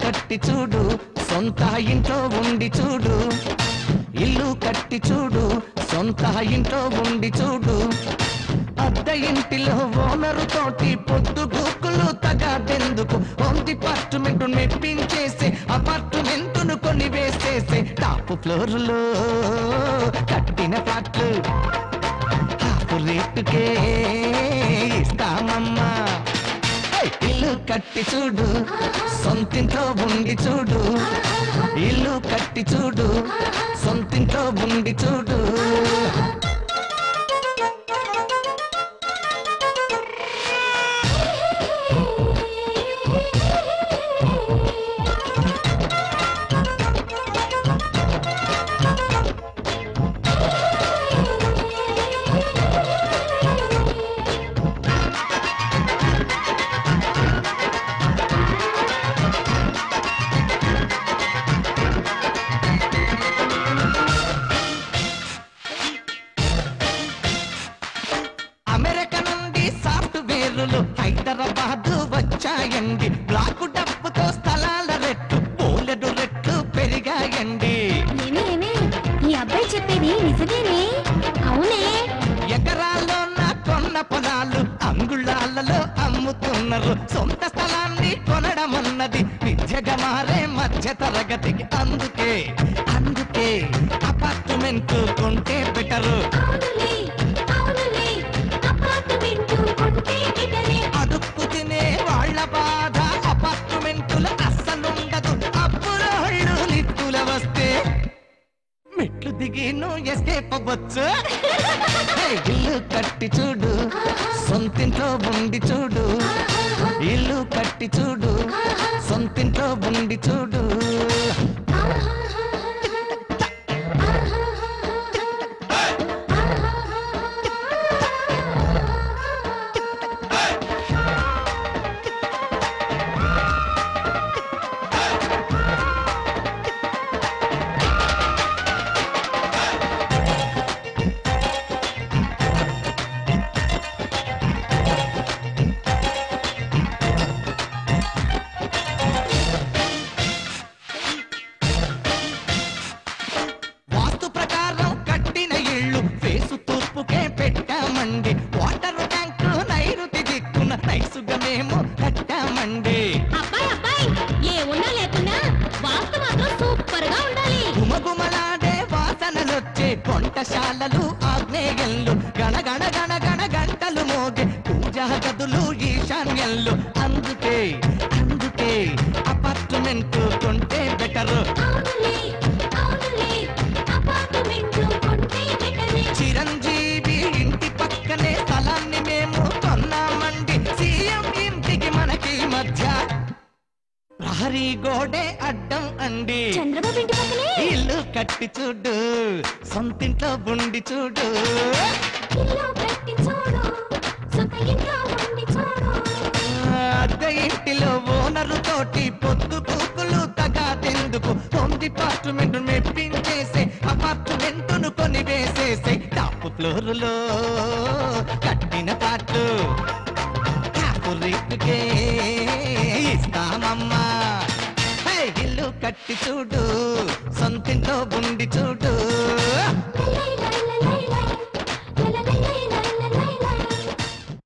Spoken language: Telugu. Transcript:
కట్టి చూడు సొంత ఇంట్లో ఉండి చూడు ఇల్లు కట్టి చూడు సొంత ఇంట్లో ఉండి చూడు అద్దె ఇంటిలో ఓనరు తోటి పొద్దు గూకులు తగాదెందుకు హోమ్ డిపార్ట్మెంట్ మెప్పించేసి అపార్ట్మెంట్ ను కొని వేసేసి టాప్ ఫ్లోర్ లో కట్టిన ఫ్లాట్లు హాఫ్ రేటుకే ఇస్తామమ్మా ఏయ్! ఇల్లు కట్టి చూడు సొంతింట్లో ఉండి చూడు ఇల్లు కట్టి చూడు సొంతింట్లో ఉండి చూడు అమెరికా నుండి సాఫ్ట్వేర్లు హైదరాబాద్ వచ్చాయండి బ్లాక్ డబ్బుతో స్థలాల రెట్లు పోలెడు రెట్లు పెరిగాయండి నేనే నేనే ఈ అబ్బాయి చెప్పేది నిజమేనే అవునే ఎకరాల్లో నా కొన్న పొలాలు అంగుళాలలో అమ్ముతున్నారు సొంత స్థలాన్ని కొనడం అన్నది విద్యగా మారే మధ్య తరగతికి అందుకే అందుకే అపార్ట్మెంట్ కొంటే బెటరు అవునులే అవునులే అపార్ట్మెంట్ కొంటే బెటరే అడుక్కు తినే వాళ్ళ బాధ అపార్ట్మెంటులు అస్సలుండదు అప్పురోళ్ళు నిప్పుల వస్తే మెట్లు దిగి నువ్వు ఎస్కేప్ అవ్వచ్చు హే, ఇల్లు కట్టి చూడు సొంతింట్లో ఉండి చూడు ఇల్లు కట్టి చూడు సొంతింట్లో ఉండి చూడు వాస్తు ప్రకారం కట్టిన ఇళ్ళు ఫేసు తూర్పుకే పెట్టామండి వాటర్ ట్యాంక్ నైరుతి దిక్కున నైసుగా మేము కట్టామండి అబ్బాయి అబ్బాయి ఏ ఉన్నా లేకున్నా వాస్తు మాత్రం సూపర్ గా ఉండాలి గుమగుమలాడే వాసనలొచ్చే వంటశాలలు ఆగ్నేయంలు గణగణ గణ గణ గంటలు మోగే పూజా గదులు ఈశాన్యంలు అందుకే అందుకే అపార్ట్మెంట్ కొంటే బెటరు అవునులే అవునులే అపార్ట్మెంట్ కొంటే బెటరే చిరంజీవి ఇంటి పక్కనే స్థలాన్ని మేము కొన్నామండి సీఎం ఇంటికి మనకి మధ్య ప్రహరీ గోడే అడ్డం అండి చంద్రబాబు ఇంటి పక్కనే ఇల్లు కట్టి చూడు సొంతింట్లో ఉండి చూడు ఇల్లు కట్టి చూడు సొంత ఇంట్లో ఉండి చూడు అద్దె ఇంటిలో ఓనరు తోటి పొద్దు కూకులు తగాదెందుకు హోమ్ డిపార్ట్మెంట్ మెప్పించేసే అపార్ట్మెంట్ ను కొని వేసేసే టాప్ ఫ్లోర్ లో కట్టిన పాటు టాప్ రేటుకే ఇస్తామమ్మా హే, ఇల్లు కట్టి చూడు సొంతింట్లో ఉండి చూడు